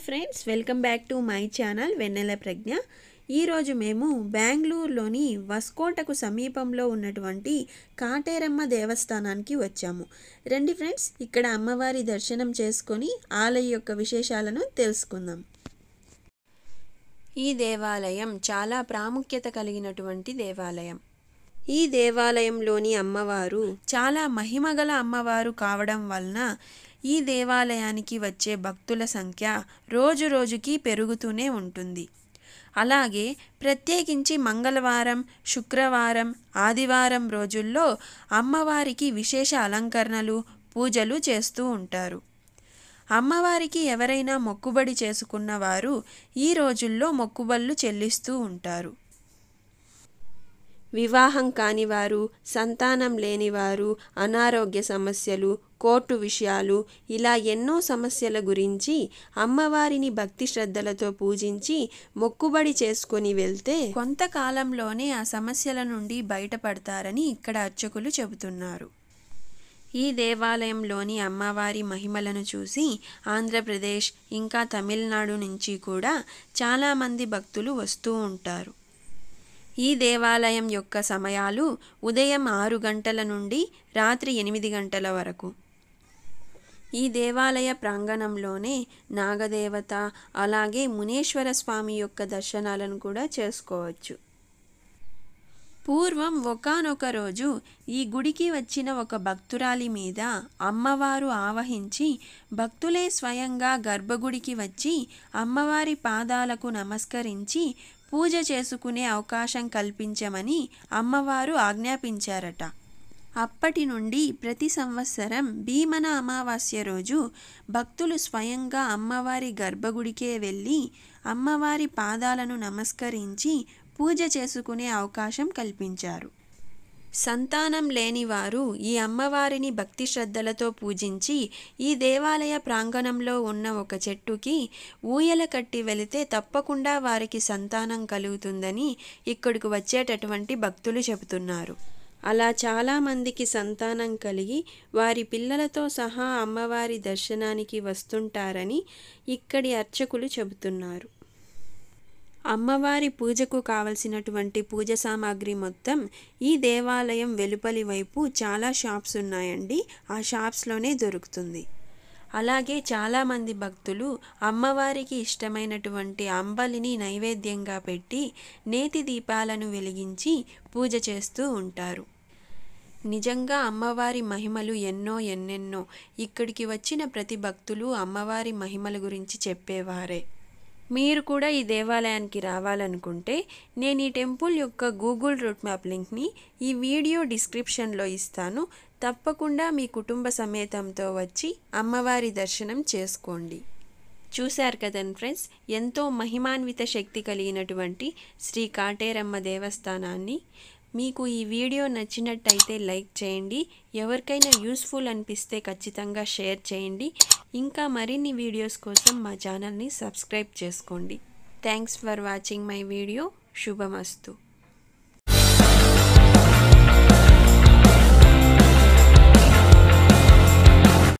friends welcome back to my channel Vennela Pragna ఈరోజు మేము బెంగళూరులోని వస్కోటకు సమీపంలో ఉన్నటువంటి కాటేరమ్మ దేవస్థానానికి వచ్చాము రండి ఫ్రెండ్స్ ఇక్కడ అమ్మవారి దర్శనం చేసుకొని ఆలయ యొక్క విశేషాలను తెలుసుకుందాం ఈ దేవాలయం చాలా ప్రాముఖ్యత కలిగినటువంటి దేవాలయం ఈ దేవాలయంలోని అమ్మవారు చాలా మహిమగల అమ్మవారు కావడం వలన ఈ దేవాలయానికి వచ్చే భక్తుల సంఖ్య రోజు రోజుకి పెరుగుతూనే ఉంటుంది అలాగే ప్రత్యేకించి మంగళవారం శుక్రవారం ఆదివారం రోజుల్లో అమ్మవారికి విశేష అలంకరణలు పూజలు చేస్తూ ఉంటారు అమ్మవారికి ఎవరైనా మొక్కుబడి చేసుకున్న వారు ఈ రోజుల్లో మొక్కుబళ్ళు చెల్లిస్తూ ఉంటారు వివాహం కానివారు సంతానం లేనివారు అనారోగ్య సమస్యలు కోర్టు విషయాలు ఇలా ఎన్నో సమస్యల గురించి అమ్మవారిని భక్తి శ్రద్ధలతో పూజించి మొక్కుబడి చేసుకొని వెళ్తే కొంతకాలంలోనే ఆ సమస్యల నుండి బయటపడతారని ఇక్కడ అర్చకులు చెబుతున్నారు ఈ దేవాలయంలోని అమ్మవారి మహిమలను చూసి ఆంధ్రప్రదేశ్ ఇంకా తమిళనాడు నుంచి కూడా చాలామంది భక్తులు వస్తూ ఉంటారు ఈ దేవాలయం యొక్క సమయాలు ఉదయం ఆరు గంటల నుండి రాత్రి ఎనిమిది గంటల వరకు ఈ దేవాలయ ప్రాంగణంలోనే నాగదేవత అలాగే మునేశ్వర స్వామి యొక్క దర్శనాలను కూడా చేసుకోవచ్చు పూర్వం ఒకానొక రోజు ఈ గుడికి వచ్చిన ఒక భక్తురాలి మీద అమ్మవారు ఆవహించి భక్తులే స్వయంగా గర్భగుడికి వచ్చి అమ్మవారి పాదాలకు నమస్కరించి పూజ చేసుకునే అవకాశం కల్పించమని అమ్మవారు ఆజ్ఞాపించారట అప్పటి నుండి ప్రతి సంవత్సరం భీమన అమావాస్య రోజు భక్తులు స్వయంగా అమ్మవారి గర్భగుడికే వెళ్ళి అమ్మవారి పాదాలను నమస్కరించి పూజ చేసుకునే అవకాశం కల్పించారు సంతానం లేనివారు ఈ అమ్మవారిని భక్తి శ్రద్ధలతో పూజించి ఈ దేవాలయ ప్రాంగణంలో ఉన్న ఒక చెట్టుకి ఊయల కట్టి వెళితే తప్పకుండా వారికి సంతానం కలుగుతుందని ఇక్కడికి వచ్చేటటువంటి భక్తులు చెబుతున్నారు అలా చాలామందికి సంతానం కలిగి వారి పిల్లలతో సహా అమ్మవారి దర్శనానికి వస్తుంటారని ఇక్కడి అర్చకులు చెబుతున్నారు అమ్మవారి పూజకు కావలసినటువంటి పూజ సామాగ్రి మొత్తం ఈ దేవాలయం వెలుపలి వైపు చాలా షాప్స్ ఉన్నాయండి ఆ షాప్స్లోనే దొరుకుతుంది అలాగే చాలామంది భక్తులు అమ్మవారికి ఇష్టమైనటువంటి అంబలిని నైవేద్యంగా పెట్టి నేతి దీపాలను వెలిగించి పూజ చేస్తూ ఉంటారు నిజంగా అమ్మవారి మహిమలు ఎన్నో ఎన్నెన్నో ఇక్కడికి వచ్చిన ప్రతి భక్తులు అమ్మవారి మహిమల గురించి చెప్పేవారే మీరు కూడా ఈ దేవాలయానికి రావాలనుకుంటే నేను ఈ టెంపుల్ యొక్క గూగుల్ రూట్ మ్యాప్ లింక్ని ఈ వీడియో డిస్క్రిప్షన్లో ఇస్తాను తప్పకుండా మీ కుటుంబ సమేతంతో వచ్చి అమ్మవారి దర్శనం చేసుకోండి చూశారు కదండి ఫ్రెండ్స్ ఎంతో మహిమాన్విత శక్తి కలిగినటువంటి శ్రీ కాటేరమ్మ దేవస్థానాన్ని మీకు ఈ వీడియో నచ్చినట్టయితే లైక్ చేయండి ఎవరికైనా యూస్ఫుల్ అనిపిస్తే ఖచ్చితంగా షేర్ చేయండి ఇంకా మరిన్ని వీడియోస్ కోసం మా ఛానల్ని సబ్స్క్రైబ్ చేసుకోండి thanks for watching my video శుభమస్తు